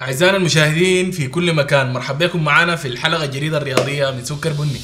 أعزائنا المشاهدين في كل مكان مرحبا بكم معنا في الحلقة الجديدة الرياضية من سكر بني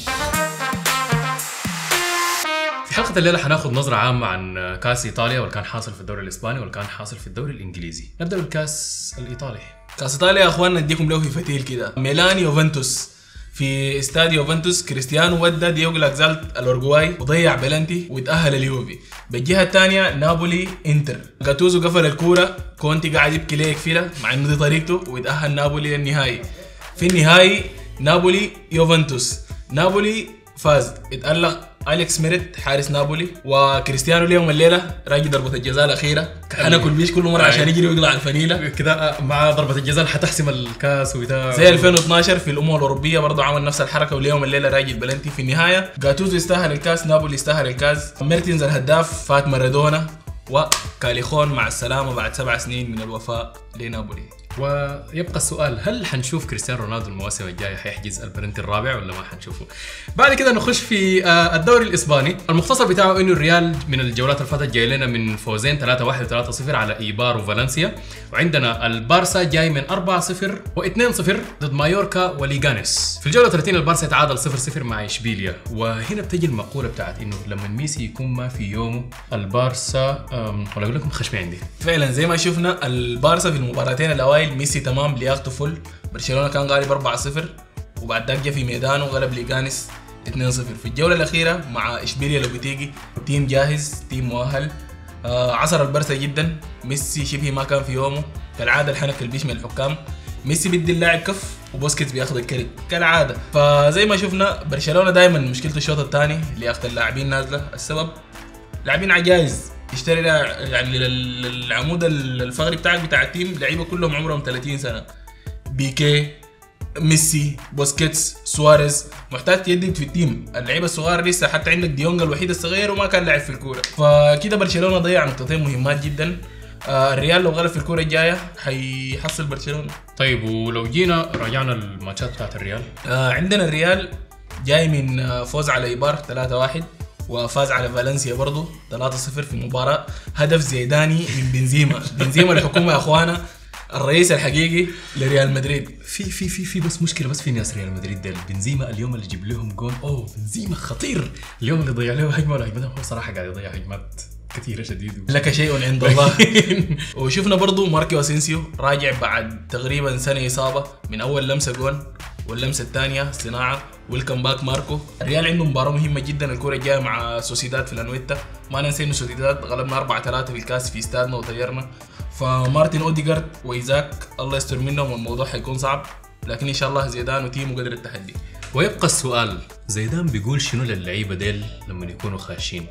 في حلقة الليلة حناخذ نظرة عامة عن كأس إيطاليا واللي كان حاصل في الدوري الإسباني واللي كان حاصل في الدوري الإنجليزي نبدأ بالكأس الإيطالي كاس ايطاليا يا اخواننا نديكم له في فتيل كده ميلان يوفنتوس في استاد يوفنتوس كريستيانو ودى ديوغ لاكزالت الاورجواي وضيع بلنتي وتاهل اليوفي بالجهه الثانيه نابولي انتر جاتوزو قفل الكوره كونتي قاعد يبكي ليه يكفيله مع انه دي طريقته ويتاهل نابولي للنهائي في النهائي نابولي يوفنتوس نابولي فاز اتألق اليكس ميريت حارس نابولي وكريستيانو اليوم الليله راجي ضربه الجزاء الاخيره هناكل بيش كل مره عشان يجري ويقلع الفنيله كده مع ضربة الجزاء اللي حتحسم الكأس وبتاع زي 2012 في الامم الاوروبيه برضه عمل نفس الحركه واليوم الليله راجل بلنتي في النهايه جاتوزو يستاهل الكاس نابولي يستاهل الكاس ميرتينز الهداف فات مارادونا وكاليخون مع السلامه بعد سبع سنين من الوفاء لنابولي ويبقى السؤال هل حنشوف كريستيانو رونالدو المواسم الجايه حيحجز البلنتي الرابع ولا ما حنشوفه؟ بعد كده نخش في آه، الدوري الاسباني، المختصر بتاعه انه الريال من الجولات اللي فاتت جاي لنا من فوزين 3-1 و3-0 على ايبار وفالنسيا، وعندنا البارسا جاي من 4-0 و2-0 ضد مايوركا وليغانيس. في الجوله 30 البارسا تعادل 0-0 مع اشبيليا، وهنا بتجي المقوله بتاعت انه لما ميسي يكون ما في يومه البارسا أم، ولا اقول لكم خشمي عندي. فعلا زي ما شفنا البارسا في المباراتين الاوائل ميسي تمام لياقته فل برشلونه كان غالب 4-0 وبعد ذاك جا في ميدانه غلب ليغانيس 2-0 في الجوله الاخيره مع اشبيليا لو بتيجي تيم جاهز تيم مؤهل آه عصر البرسا جدا ميسي شبه ما كان في يومه كالعاده الحنك البيش من الحكام ميسي بيدي اللاعب كف وبوسكيتس بياخذ الكريت كالعاده فزي ما شفنا برشلونه دائما مشكلته الشوط الثاني لياقه اللاعبين نازله السبب لاعبين عجايز يشتري لاع- يعني لل- للعمود الفقري بتاعك بتاع التيم لعيبه كلهم عمرهم 30 سنه بيكي ميسي بوسكيتس سواريز محتاج تجدد في التيم اللعيبه الصغار لسه حتى عندك ديونج الوحيد الصغير وما كان لاعب في الكوره فكده برشلونه ضيع نقطتين مهمات جدا آه الريال لو غلب في الكوره الجايه حيحصل برشلونه طيب ولو جينا راجعنا الماتشات بتاعت الريال آه عندنا الريال جاي من آه فوز على ايبار 3-1 وفاز على فالنسيا برضه 3-0 في مباراة هدف زيداني من بنزيما بنزيما الحكومة يا اخوانا الرئيس الحقيقي لريال مدريد في في في في بس مشكله بس في ناس ريال مدريد ديل بنزيما اليوم اللي جيب لهم جول اوه بنزيما خطير اليوم اللي ضيع له هجمه ولا هجمتين هو صراحه قاعد يضيع هجمات كثيره شديد لك شيء عند الله وشفنا برضو ماركيو اسينسيو راجع بعد تقريبا سنه اصابه من اول لمسه جون واللمسه الثانيه صناعه ويلكم باك ماركو الريال عنده مباراه مهمه جدا الكوره الجايه مع سوسيداد في الانويتا ما ننسى انه سوسيداد غلبنا 4 3 في الكاس في استادنا وطيرنا فمارتن اوديجارد وايزاك الله يستر منهم والموضوع حيكون صعب لكن ان شاء الله زيدان وتيمو قدر التحدي ويبقى السؤال زيدان بيقول شنو للعيبه ديل لما يكونوا خاشين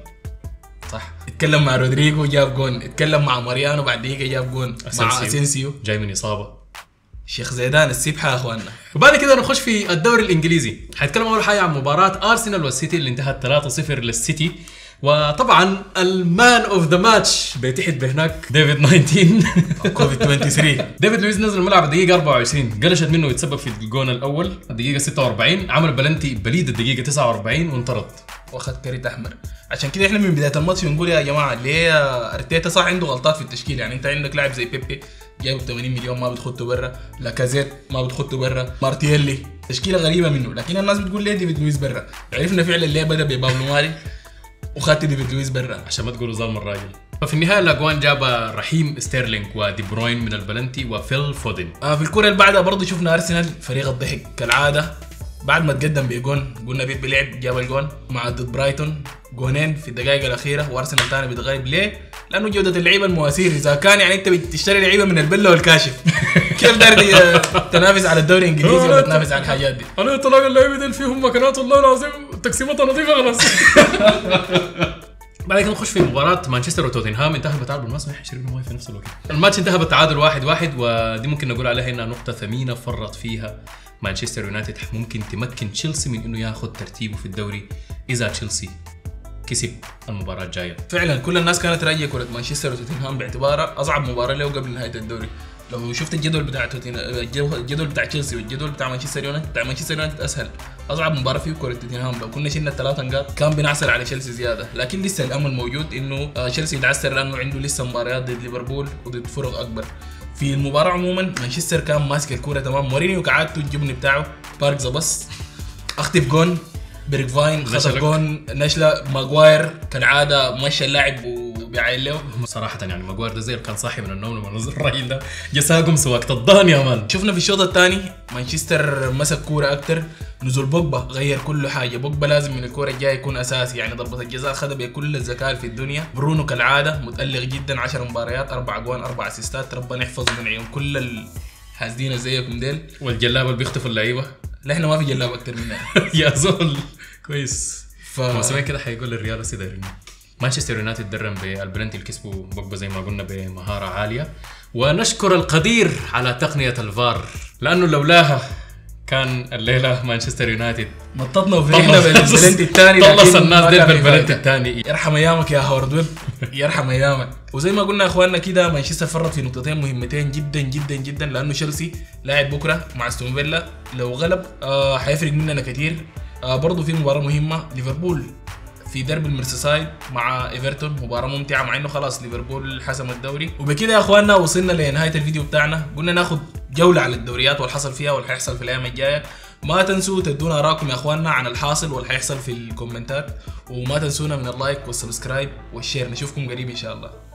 صح اتكلم مع رودريجو جاب جون اتكلم مع ماريانو بعد دقيقه جاب جون مع اسينسيو جاي من اصابه شيخ زيدان السبحه يا اخواننا وبعد كده نخش في الدوري الانجليزي حنتكلم اول حاجه عن مباراه ارسنال والسيتي اللي انتهت 3-0 للسيتي وطبعا المان اوف ذا ماتش بيتحد بهناك ديفيد 19 كوفيد 23 ديفيد لويس نزل الملعب الدقيقة 24 قلشت منه يتسبب في الجون الأول الدقيقة 46 عمل بلنتي بليد الدقيقة 49 وانطرد واخد كريت احمر عشان كده احنا من بدايه الماتش بنقول يا جماعه ليه ارتيتا صح عنده غلطات في التشكيل يعني انت عندك لاعب زي بيبي جايب 80 مليون ما بتخطه برا لاكازيت ما بتخطه برا مارتييلي تشكيله غريبه منه لكن الناس بتقول ليه ديفيد لويس برا عرفنا فعلا ليه بدا ببابلو ماري وخدت ديفيد لويس برا عشان ما تقولوا ظالم الراجل ففي النهاية الأجوان جاب رحيم ستيرلينج ودي بروين من البلنتي وفيل فودن آه في الكره اللي بعدها برضه شفنا ارسنال فريق الضحك كالعاده بعد ما تقدم بجون قلنا بيبي لعب جاب الجون مع ضد برايتون جونين في الدقائق الاخيره وارسنال ثاني بيتغيب ليه؟ لانه جوده اللعيبه المواسير اذا كان يعني انت بتشتري لعيبه من البله والكاشف كيف داير تنافس على الدوري الانجليزي ولا تنافس على الحاجات دي؟ أنا طلع اللعيبة دي فيهم مكانات والله العظيم تقسيماتها نظيفة خلاص بعد كده نخش في مباراة مانشستر وتوتنهام انتهى بالتعادل بالمناسبة احنا شربنا مويه في نفس الوقت. الماتش انتهى بالتعادل واحد واحد ودي ممكن نقول عليها انها نقطة ثمينة فرط فيها مانشستر يونايتد ممكن تمكن تشيلسي من انه ياخذ ترتيبه في الدوري اذا تشيلسي كسب المباراة الجاية. فعلا كل الناس كانت راجيه كره مانشستر وتوتنهام باعتبارها اصعب مباراه له قبل نهايه الدوري لو شفت الجدول بتاع توتنهام الجدول بتاع تشيلسي والجدول بتاع مانشستر يونايتد بتاع مانشستر يونايتد اسهل اصعب مباراه فيه كره توتنهام لو كنا شلنا الثلاث نقاط كان بنعسر على تشيلسي زياده لكن لسه الامل موجود انه آه، تشيلسي يتعسر لانه عنده لسه مباريات ضد ليفربول وضد فرق اكبر في المباراه عموما مانشستر كان ماسك الكوره تمام مورينيو كعادته الجبن بتاعه بارك ذا بس اخطف جون بيرك فاين خطف نشلك. جون نشله ماجواير كالعاده مشى اللاعب وبيعاين له صراحة يعني ماجوار ده زي اللي كان صاحي من النوم لما نزل الراجل ده جساقم سواقة الضان يا مان شفنا في الشوط الثاني مانشستر مسك كوره اكتر نزول بوجبا غير كل حاجه بوجبا لازم من الكوره الجايه يكون اساسي يعني ضربه الجزاء خدها بكل الذكاء في الدنيا برونو كالعاده متالق جدا 10 مباريات اربع اجوان اربع اسيستات ربنا يحفظه من عيون كل الحاسدين زيكم ديل والجلاب اللي بيخطفوا اللعيبه لا احنا ما في جلاب اكتر مننا يا زول كويس ف موسمين كده حيقول الريال بس دايرين مانشستر يونايتد درن بالبرنت اللي كسبوا بوجبا زي ما قلنا بمهارة عالية ونشكر القدير على تقنية الفار لأنه لولاها كان الليلة مانشستر يونايتد نططنا وفرحنا بالبلنتي الثاني طلص الناس ديل بالبلنتي الثاني يرحم ايامك يا هورد ويب يرحم ايامك وزي ما قلنا يا اخواننا كده مانشستر فرط في نقطتين مهمتين جدا جدا جدا لانه تشيلسي لاعب بكره مع استون فيلا لو غلب آه حيفرق مننا كثير آه برضه في مباراه مهمه ليفربول في درب المرسيسايد مع ايفرتون مباراه ممتعه مع انه خلاص ليفربول حسم الدوري وبكده يا اخواننا وصلنا لنهايه الفيديو بتاعنا قلنا ناخد جوله على الدوريات واللي حصل فيها واللي حيحصل في الايام الجايه ما تنسوا تدونا اراءكم يا اخواننا عن الحاصل واللي حيحصل في الكومنتات وما تنسونا من اللايك والسبسكرايب والشير نشوفكم قريب ان شاء الله